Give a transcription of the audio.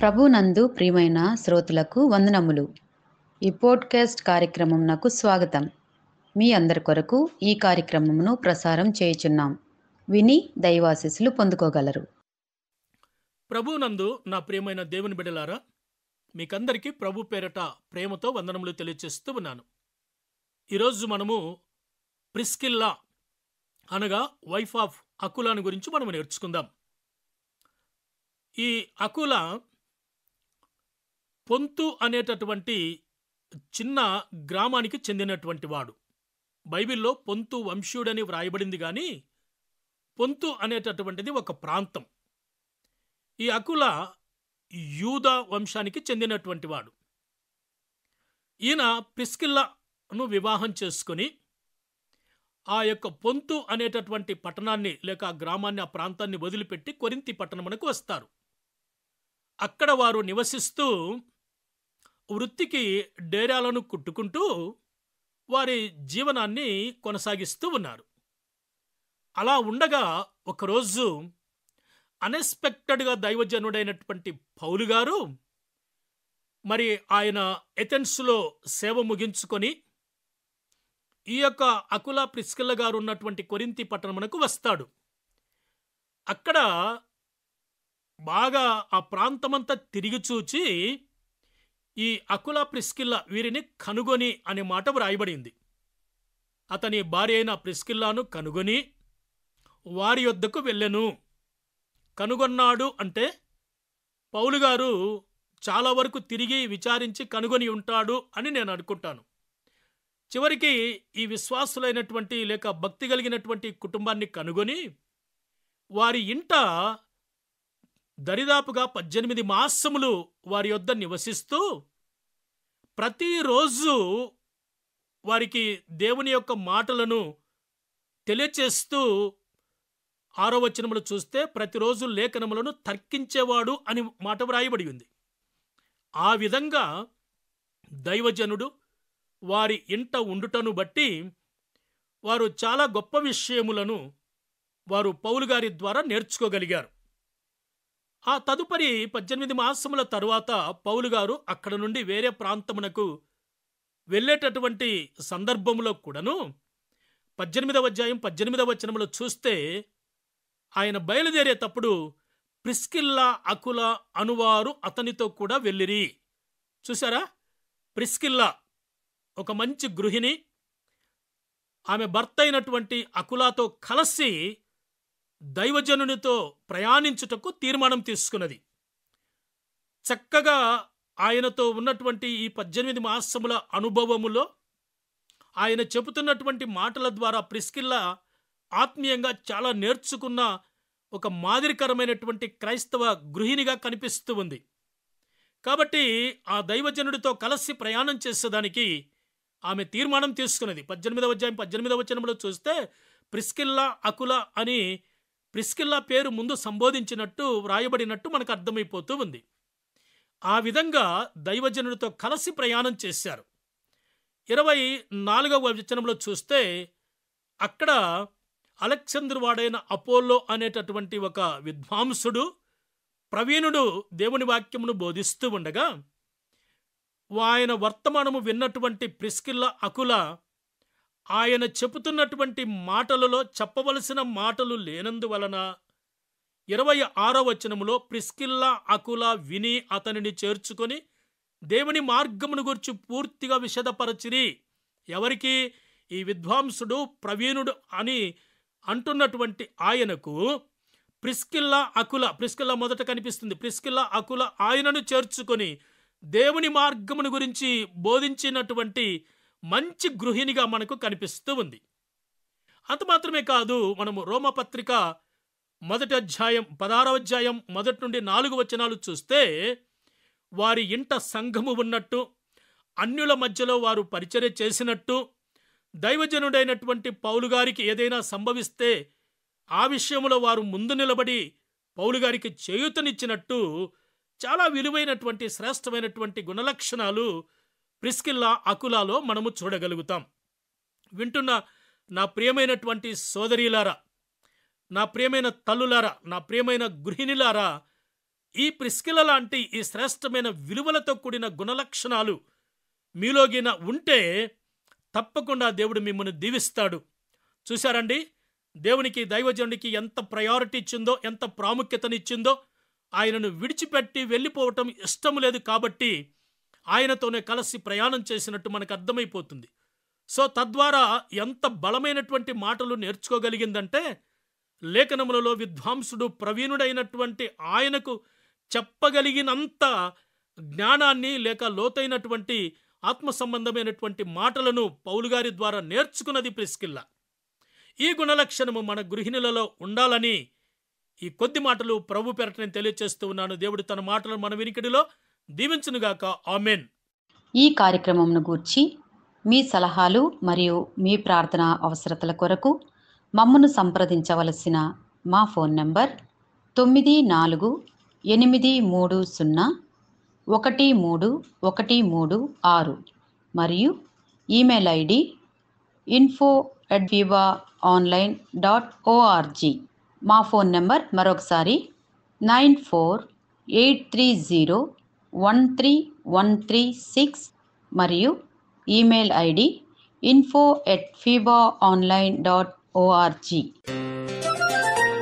ప్రభునందు ప్రియమైన శ్రోతలకు వందనములు ఈ పోడ్కాస్ట్ కార్యక్రమం నాకు స్వాగతం మీ అందరి కొరకు ఈ కార్యక్రమమును ప్రసారం చేయుచున్నాం విని దైవాశీస్సులు పొందుకోగలరు ప్రభునందు నా ప్రియమైన దేవుని బిడ్డలారా మీకందరికీ ప్రభు పేరట ప్రేమతో వందనములు తెలియచేస్తూ ఉన్నాను ఈరోజు మనము ప్రిస్కిల్లా అనగా వైఫ్ ఆఫ్ అకులాని గురించి మనం నేర్చుకుందాం ఈ అకుల పొంతు అనేటటువంటి చిన్న గ్రామానికి చెందినటువంటి వాడు బైబిల్లో పొంతు వంశీయుడని వ్రాయబడింది కానీ పొంతు అనేటటువంటిది ఒక ప్రాంతం ఈ అకుల యూద వంశానికి చెందినటువంటి వాడు ఈయన ప్రిస్కిల్లాను వివాహం చేసుకుని ఆ యొక్క పొంతు అనేటటువంటి పట్టణాన్ని లేక ఆ గ్రామాన్ని ఆ ప్రాంతాన్ని వదిలిపెట్టి కొరింతి పట్టణమునకు వస్తారు అక్కడ వారు నివసిస్తూ వృత్తికి డేరాలను కుట్టుకుంటూ వారి జీవనాన్ని కొనసాగిస్తూ ఉన్నారు అలా ఉండగా ఒకరోజు అన్ఎక్స్పెక్టెడ్గా దైవజనుడైనటువంటి పౌలు గారు మరి ఆయన ఎథెన్స్లో సేవ ముగించుకొని ఈ యొక్క అకుల ప్రిస్కిల్ల గారు ఉన్నటువంటి కొరింతి పట్టణమునకు వస్తాడు అక్కడ బాగా ఆ ప్రాంతమంతా తిరిగి చూచి ఈ అకుల ప్రిస్కిల్ల వీరిని కనుగొని అనే మాట వ్రాయబడింది అతని భార్య అయిన ప్రిస్కిల్లాను కనుగొని వారి యొద్దకు వెళ్ళెను కనుగొన్నాడు అంటే పౌలు గారు చాలా వరకు తిరిగి విచారించి కనుగొని ఉంటాడు అని నేను అనుకుంటాను చివరికి ఈ విశ్వాసులైనటువంటి లేక భక్తి కలిగినటువంటి కుటుంబాన్ని కనుగొని వారి ఇంట దరిదాపుగా పద్దెనిమిది మాసములు వారి యొద్ద నివసిస్తూ ప్రతిరోజు వారికి దేవుని యొక్క మాటలను తెలియచేస్తూ ఆరో వచనములు చూస్తే ప్రతిరోజు లేఖనములను తర్కించేవాడు అని మాట వ్రాయబడి ఉంది ఆ విధంగా దైవజనుడు వారి ఇంట ఉండుటను బట్టి వారు చాలా గొప్ప విషయములను వారు పౌలు గారి ద్వారా నేర్చుకోగలిగారు ఆ తదుపరి పద్దెనిమిది మాసముల తరువాత పౌలు గారు అక్కడ నుండి వేరే ప్రాంతమునకు వెళ్ళేటటువంటి సందర్భంలో కూడాను పద్దెనిమిదవ అధ్యాయం పద్దెనిమిదవ వచనములో చూస్తే ఆయన బయలుదేరేటప్పుడు ప్రిస్కిల్లా అకుల అనువారు అతనితో కూడా వెళ్ళిరి చూసారా ప్రిస్కిల్లా ఒక మంచి గృహిణి ఆమె భర్త అయినటువంటి అకులాతో కలిసి దైవజనునితో ప్రయాణించుటకు తీర్మానం తీసుకున్నది చక్కగా ఆయనతో ఉన్నటువంటి ఈ పద్దెనిమిది మాసముల అనుభవములో ఆయన చెబుతున్నటువంటి మాటల ద్వారా ప్రిస్కిల్లా ఆత్మీయంగా చాలా నేర్చుకున్న ఒక మాదిరికరమైనటువంటి క్రైస్తవ గృహిణిగా కనిపిస్తూ ఉంది కాబట్టి ఆ దైవజనుడితో కలిసి ప్రయాణం చేసేదానికి ఆమె తీర్మానం తీసుకున్నది పద్దెనిమిదవ అధ్యాయం పద్దెనిమిదవ వచనంలో చూస్తే ప్రిస్కిల్లా అకుల అని ప్రిస్కిల్లా పేరు ముందు సంబోధించినట్టు వ్రాయబడినట్టు మనకు అర్థమైపోతూ ఉంది ఆ విధంగా దైవజనుడితో కలిసి ప్రయాణం చేశారు ఇరవై నాలుగవ వచనంలో చూస్తే అక్కడ అలెక్సంద్రు వాడైన అపోల్లో అనేటటువంటి ఒక విద్వాంసుడు ప్రవీణుడు దేవుని వాక్యమును బోధిస్తూ ఉండగా ఆయన వర్తమానము విన్నటువంటి ప్రిస్కిల్ల అకుల ఆయన చెబుతున్నటువంటి మాటలలో చెప్పవలసిన మాటలు లేనందువలన ఇరవై ఆరో వచనములో ప్రిస్కిల్లా అకుల విని అతనిని చేర్చుకొని దేవుని మార్గమును గురించి పూర్తిగా విషదపరచిరి ఎవరికి ఈ విద్వాంసుడు ప్రవీణుడు అని అంటున్నటువంటి ఆయనకు ప్రిస్కిల్లా అకుల ప్రిస్కిల్లా మొదట కనిపిస్తుంది ప్రిస్కిల్లా అకుల ఆయనను చేర్చుకొని దేవుని మార్గమును గురించి బోధించినటువంటి మంచి గృహిణిగా మనకు కనిపిస్తూ ఉంది అంత మాత్రమే కాదు మనము రోమపత్రిక మొదటి అధ్యాయం పదారవ అధ్యాయం మొదటి నుండి నాలుగు వచనాలు చూస్తే వారి ఇంట సంఘము ఉన్నట్టు అన్యుల మధ్యలో వారు పరిచర్య చేసినట్టు దైవజనుడైనటువంటి పౌలు గారికి ఏదైనా సంభవిస్తే ఆ విషయంలో వారు ముందు నిలబడి పౌలు గారికి చేయూతనిచ్చినట్టు చాలా విలువైనటువంటి శ్రేష్టమైనటువంటి గుణలక్షణాలు ప్రిస్కిల్లా అకులాలో మనము చూడగలుగుతాం వింటున్న నా ప్రియమైనటువంటి సోదరీలారా నా ప్రియమైన తల్లులారా నా ప్రియమైన గృహిణిలారా ఈ ప్రిస్కిల లాంటి ఈ శ్రేష్టమైన విలువలతో కూడిన గుణలక్షణాలు మీలోగిన ఉంటే తప్పకుండా దేవుడు మిమ్మల్ని దీవిస్తాడు చూశారండి దేవునికి దైవజనుడికి ఎంత ప్రయారిటీ ఇచ్చిందో ఎంత ప్రాముఖ్యతనిచ్చిందో ఆయనను విడిచిపెట్టి వెళ్ళిపోవటం ఇష్టం లేదు కాబట్టి ఆయనతోనే కలిసి ప్రయాణం చేసినట్టు మనకు అర్థమైపోతుంది సో తద్వారా ఎంత బలమైనటువంటి మాటలు నేర్చుకోగలిగిందంటే లేఖనములలో విద్వాంసుడు ప్రవీణుడైనటువంటి ఆయనకు చెప్పగలిగినంత జ్ఞానాన్ని లేక లోతైనటువంటి ఆత్మ సంబంధమైనటువంటి మాటలను పౌలు గారి ద్వారా నేర్చుకున్నది ప్రిస్కిల్లా ఈ గుణలక్షణము మన గృహిణులలో ఉండాలని ఈ కొద్ది మాటలు ప్రభు పెరట నేను తెలియచేస్తూ ఉన్నాను దేవుడు తన మాటలను మన వినికిడిలో దీవించునుగాక ఆమెన్ ఈ కార్యక్రమంను గూర్చి మీ సలహాలు మరియు మీ ప్రార్థన అవసరతల కొరకు మమ్మను సంప్రదించవలసిన మా ఫోన్ నంబర్ తొమ్మిది నాలుగు ఎనిమిది మూడు సున్నా ఒకటి మూడు ఒకటి మూడు ఆరు మరియు email ID info at viva online dot ORG మా ఫోన్ నెంబర్ మరొకసారి nine four eight three zero one three one three six మరియు email ID info at viva online dot ORG